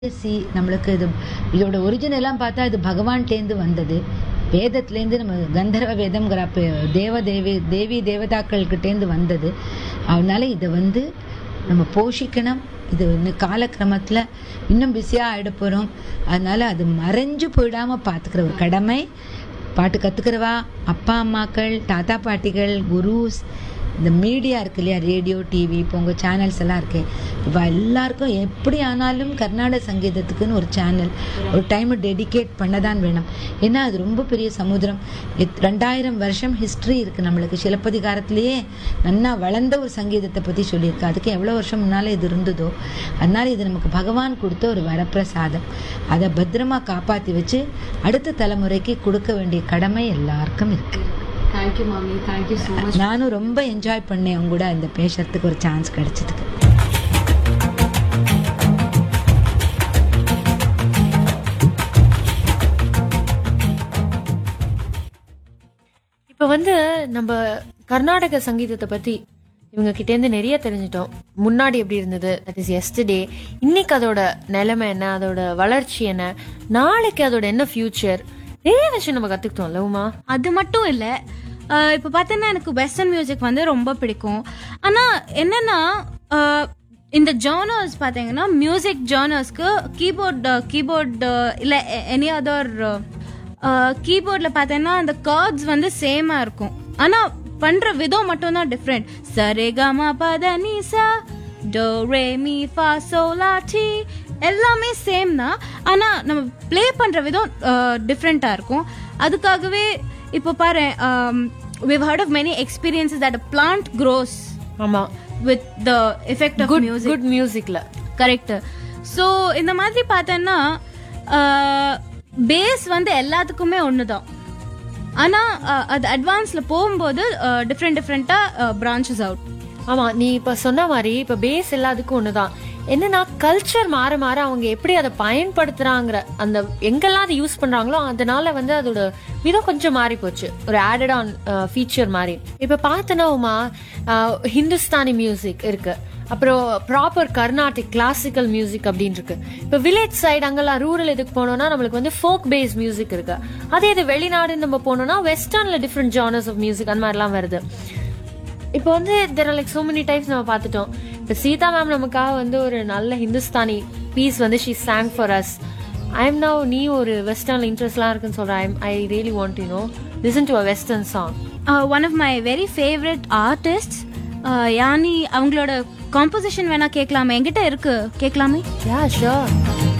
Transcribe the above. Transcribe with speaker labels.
Speaker 1: C நம்மளுக்கு இது இதோட ஒரிஜினலாம் பார்த்தா இது பகவான்கிட்டேருந்து வந்தது வேதத்துலேருந்து நம்ம கந்தர்வ வேதம்ங்கிற பே- தேவ தேவி தேவி தேவதாக்கள்கிட்டேருந்து வந்தது அதனால இதை வந்து நம்ம போஷிக்கணும் இது இன்னும் காலக்கிரமத்தில் இன்னும் பிஸியாக ஆகிட போகிறோம் அதனால அது மறைஞ்சு போயிடாமல் பார்த்துக்கிற ஒரு கடமை பாட்டு கற்றுக்கிறவா அப்பா அம்மாக்கள் தாத்தா பாட்டிகள் குருஸ் இந்த மீடியா இருக்கு இல்லையா ரேடியோ டிவி இப்போ உங்கள் சேனல்ஸ் எல்லாம் இருக்கு இப்போ எல்லாருக்கும் எப்படி ஆனாலும் கர்நாடக சங்கீதத்துக்குன்னு ஒரு சேனல் ஒரு டைம் டெடிகேட் பண்ண தான் வேணும் ஏன்னா அது ரொம்ப பெரிய சமுத்திரம் எத்- ரெண்டாயிரம் வருஷம் ஹிஸ்ட்ரி இருக்குது நம்மளுக்கு சிலப்பதிகாரத்திலேயே நன்னா வளர்ந்த ஒரு சங்கீதத்தை பற்றி சொல்லியிருக்கு அதுக்கு எவ்வளோ வருஷம் முன்னால் இது இருந்ததோ அதனால இது நமக்கு பகவான் கொடுத்த ஒரு வரப்பிரசாதம் அதை பத்திரமா காப்பாற்றி வச்சு அடுத்த தலைமுறைக்கு கொடுக்க வேண்டிய கடமை எல்லாருக்கும் இருக்குது
Speaker 2: தேங்க்யூ மாமி தேங்க்யூ ஸோ மச்
Speaker 1: நானும் ரொம்ப என்ஜாய் பண்ணேன் அவங்க கூட இந்த பேசுறதுக்கு ஒரு சான்ஸ் கிடைச்சதுக்கு
Speaker 3: இப்போ வந்து நம்ம கர்நாடக சங்கீதத்தை பத்தி இவங்க கிட்ட இருந்து நிறைய தெரிஞ்சிட்டோம் முன்னாடி எப்படி இருந்தது தட் இஸ் எஸ்டர்டே இன்னைக்கு அதோட நிலைமை என்ன அதோட வளர்ச்சி என்ன நாளைக்கு அதோட என்ன ஃபியூச்சர் நிறைய விஷயம் நம்ம கத்துக்கிட்டோம்ல உமா
Speaker 4: அது மட்டும் இல்ல அஹ் இப்ப பார்த்தீங்கன்னா எனக்கு வெஸ்டர்ன் மியூசிக் வந்து ரொம்ப பிடிக்கும் ஆனா என்னன்னா அஹ் இந்த ஜானர்ஸ் பாத்தீங்கன்னா மியூசிக் ஜானர்ஸ்க்கு கீபோர்ட் கீபோர்ட் இல்ல எனி அதர் கீபோர்ட்ல பார்த்தீங்கன்னா அந்த கார்ட்ஸ் வந்து சேமா இருக்கும் ஆனா பண்ற விதம் மட்டும் தான் டிஃப்ரெண்ட் சரிகமா பத நீசா டோ ரே மீ ஃபா சோலா டி எல்லாமே சேம் தான் ஆனா நம்ம ப்ளே பண்ற விதம் டிஃப்ரெண்டா இருக்கும் அதுக்காகவே இப்போ பாரு we've heard of many experiences that a plant grows
Speaker 3: ஆமா
Speaker 4: with the effect of
Speaker 3: good
Speaker 4: music
Speaker 3: good மியூசிக்ல
Speaker 4: கரெக்ட் ஸோ இந்த மாதிரி பார்த்தோன்னா பேஸ் வந்து எல்லாத்துக்குமே ஒன்று தான் ஆனால் அது அட்வான்ஸில் போகும்போது டிஃப்ரெண்ட் டிஃப்ரெண்ட்டாக பிரான்ச்சஸ் அவுட்
Speaker 3: ஆமா நீ இப்ப சொன்ன மாதிரி இப்ப பேஸ் எல்லாத்துக்கும் ஒண்ணுதான் என்னன்னா கல்ச்சர் மாற மாற அவங்க எப்படி அதை பயன்படுத்துறாங்கிற அந்த எங்கெல்லாம் அதை யூஸ் பண்றாங்களோ அதனால வந்து அதோட விதம் கொஞ்சம் மாறி போச்சு ஒரு ஆடட் ஆன் ஃபீச்சர் மாதிரி இப்ப பார்த்தனா உமா அஹ், ஹிந்துஸ்தானி மியூசிக் இருக்கு அப்புறம் ப்ராப்பர் கர்நாடிக் கிளாசிக்கல் மியூசிக் அப்படின்னு இருக்கு இப்போ வில்லேஜ் சைடு அங்கெல்லாம் ரூரல் இதுக்கு போனோம்னா நம்மளுக்கு வந்து ஃபோக் பேஸ் மியூசிக் இருக்கு அதே இது வெளிநாடு நம்ம போனோம்னா வெஸ்டர்ன்ல டிஃப்ரெண்ட் ஜானர்ஸ் ஆஃப் மியூசிக் அந்த மாதிரிலாம் வருது இப்போ வந்து there are like so many types நம்ம பார்த்துட்டோம் இப்போ சீதா மேம் நமக்காக வந்து ஒரு நல்ல ஹிந்துஸ்தானி பீஸ் வந்து she sang for us I am now நீ ஒரு வெஸ்டர்ன்ல இன்ட்ரெஸ்ட்லாம் இருக்குன்னு சொல்கிறேன் I really want you no listen to a western song
Speaker 4: one of my very favourite artist Yanni அவங்களோட காம்போசிஷன் வேணா கேட்கலாமே என்கிட்ட இருக்கு கேட்கலாமே
Speaker 3: யா ஷோர்